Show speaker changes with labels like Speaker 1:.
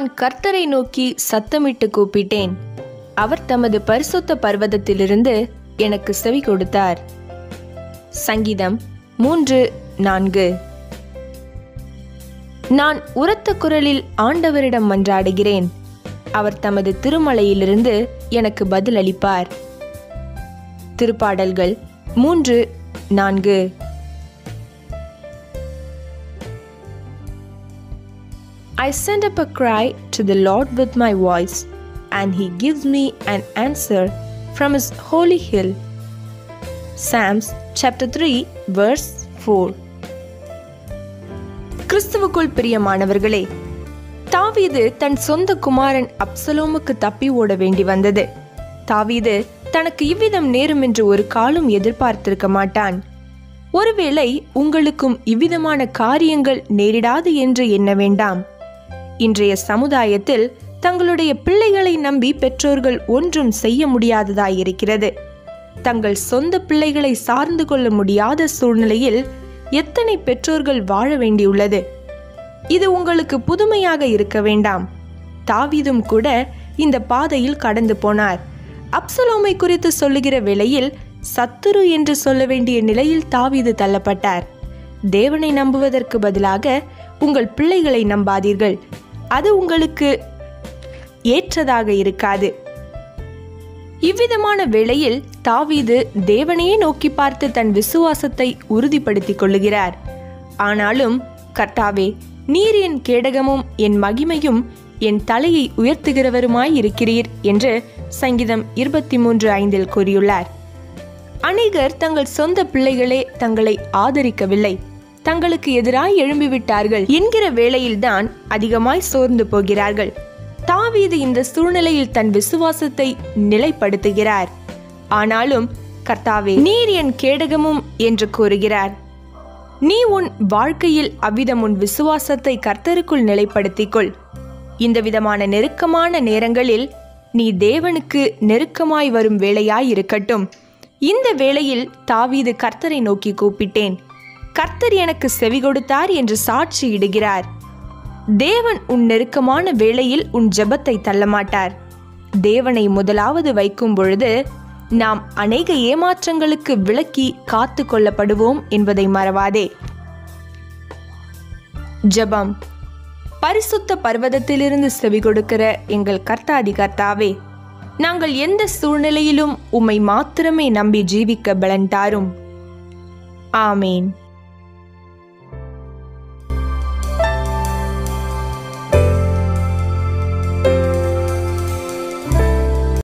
Speaker 1: நான் கர்த்தரை நோக்கி சத்தமிட்டு கூப்பிட்டேன் அவர் தமது பரிசுத்த பர்வதத்திலிருந்து எனக்கு செவி கொடுத்தார் சங்கீதம் மூன்று நான்கு நான் உரத்த குரலில் ஆண்டவரிடம் மன்றாடுகிறேன் அவர் தமது திருமலையிலிருந்து எனக்கு பதில் அளிப்பார் திருப்பாடல்கள் மூன்று நான்கு I send up a cry to the Lord with my voice, and he gives me an answer from his holy hill. Psalms chapter 3 verse 4 கிறிஸ்துவுக்குள் பிரியமானவர்களே தாவீது தன் சொந்த குமாரன் அப்சலோமுக்கு தப்பி ஓட வேண்டி வந்தது தாவீது தனக்கு இவ்விதம் நேரும் என்று ஒரு காலம் எதிர்பார்த்திருக்க மாட்டான் ஒருவேளை உங்களுக்கும் இவ்விதமான காரியங்கள் நேரிடாது என்று எண்ண வேண்டாம் இன்றைய சமுதாயத்தில் தங்களுடைய பிள்ளைகளை நம்பி பெற்றோர்கள் ஒன்றும் செய்ய முடியாததாயிருக்கிறது தங்கள் சொந்த பிள்ளைகளை சார்ந்து கொள்ள முடியாத சூழ்நிலையில் எத்தனை பெற்றோர்கள் வாழ வேண்டியுள்ளது இது உங்களுக்கு புதுமையாக இருக்க வேண்டாம் தாவீதும் கூட இந்த பாதையில் கடந்து போனார் அப்சலோமை குறித்து சொல்லுகிற வேளையில் சத்துரு என்று சொல்ல வேண்டிய நிலையில் தாவீது தள்ளப்பட்டார் தேவனை நம்புவதற்கு பதிலாக உங்கள் பிள்ளைகளை நம்பாதீர்கள் அது உங்களுக்கு ஏற்றதாக இருக்காது இவ்விதமான வேளையில் தாவீது தேவனையே நோக்கி பார்த்து தன் விசுவாசத்தை உறுதிப்படுத்திக் கொள்ளுகிறார் ஆனாலும் கர்த்தாவே நீர் என் கேடகமும் என் மகிமையும் என் தலையை உயர்த்துகிறவருமாய் இருக்கிறீர் என்று சங்கீதம் இருபத்தி மூன்று ஐந்தில் கூறியுள்ளார் அநேகர் தங்கள் சொந்த பிள்ளைகளே தங்களை ஆதரிக்கவில்லை தங்களுக்கு எதிராய் எழும்பிவிட்டார்கள் என்கிற வேளையில்தான் அதிகமாய் சோர்ந்து போகிறார்கள் தாவீது இந்த சூழ்நிலையில் தன் விசுவாசத்தை நிலைப்படுத்துகிறார் ஆனாலும் கர்த்தாவே நீர் என் கேடகமும் என்று கூறுகிறார் நீ உன் வாழ்க்கையில் அவ்விதம் உன் விசுவாசத்தை கர்த்தருக்குள் நிலைப்படுத்திக்கொள் இந்த விதமான நெருக்கமான நேரங்களில் நீ தேவனுக்கு நெருக்கமாய் வரும் வேளையாய் இருக்கட்டும் இந்த வேளையில் தாவீது கர்த்தரை நோக்கி கூப்பிட்டேன் கர்த்தர் எனக்கு செவி கொடுத்தார் என்று சாட்சி இடுகிறார் தேவன் உன் நெருக்கமான வேளையில் உன் ஜெபத்தை தள்ளமாட்டார் தேவனை முதலாவது வைக்கும் பொழுது நாம் அநேக ஏமாற்றங்களுக்கு விலக்கி காத்து கொள்ளப்படுவோம் என்பதை மறவாதே ஜெபம் பரிசுத்த பர்வதத்திலிருந்து செவி கொடுக்கிற எங்கள் கர்த்தாதி கர்த்தாவே நாங்கள் எந்த சூழ்நிலையிலும் உம்மை மாத்திரமே நம்பி ஜீவிக்க பலன் தாரும் ஆமேன்